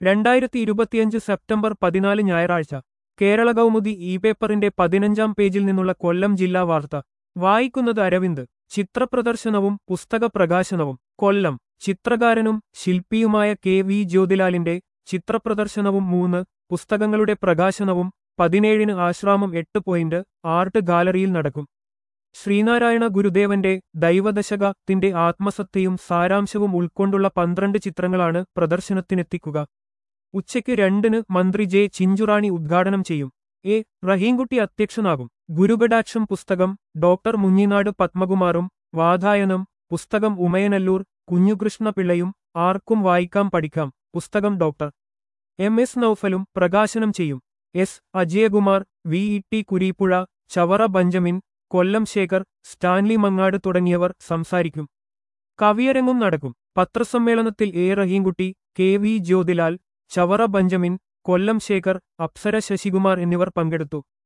രണ്ടായിരത്തി ഇരുപത്തിയഞ്ച് സെപ്റ്റംബർ പതിനാല് ഞായറാഴ്ച കേരള കൗമുദി ഇ പേപ്പറിന്റെ പതിനഞ്ചാം പേജിൽ നിന്നുള്ള കൊല്ലം ജില്ലാ വാർത്ത വായിക്കുന്നത് അരവിന്ദ് ചിത്രപ്രദർശനവും പുസ്തക പ്രകാശനവും കൊല്ലം ചിത്രകാരനും ശില്പിയുമായ കെ വി ജ്യോതിലാലിന്റെ ചിത്രപ്രദർശനവും മൂന്ന് പുസ്തകങ്ങളുടെ പ്രകാശനവും പതിനേഴിന് ആശ്രാമം എട്ട് പോയിന്റ് ആർട്ട് ഗാലറിയിൽ നടക്കും ശ്രീനാരായണ ഗുരുദേവന്റെ ദൈവദശകത്തിന്റെ ആത്മസത്തയും സാരാംശവും ഉൾക്കൊണ്ടുള്ള പന്ത്രണ്ട് ചിത്രങ്ങളാണ് പ്രദർശനത്തിനെത്തിക്കുക ഉച്ചയ്ക്ക് രണ്ടിന് മന്ത്രി ജെ ചിഞ്ചുറാണി ഉദ്ഘാടനം ചെയ്യും എ റഹീംകുട്ടി അധ്യക്ഷനാകും ഗുരുകടാക്ഷം പുസ്തകം ഡോക്ടർ മുഞ്ഞിനാട് പത്മകുമാറും വാതായനം പുസ്തകം ഉമയനല്ലൂർ കുഞ്ഞുകൃഷ്ണപിള്ളയും ആർക്കും വായിക്കാം പഠിക്കാം പുസ്തകം ഡോക്ടർ എം എസ് നൌഫലും പ്രകാശനം ചെയ്യും S Ajayakumar V E T Kureepuzha Chavara Benjamin Kollam Sekhar Stanley Mangad തുടങ്ങിയവർ സംസാരിക്കും കവിയരങ്ങും നടക്കും പത്രസമ്മേളനത്തിൽ A Rahimkutty K V Jyothilal Chavara Benjamin Kollam Sekhar Apsara Sasikumar എന്നിവർ പങ്കെടുത്തു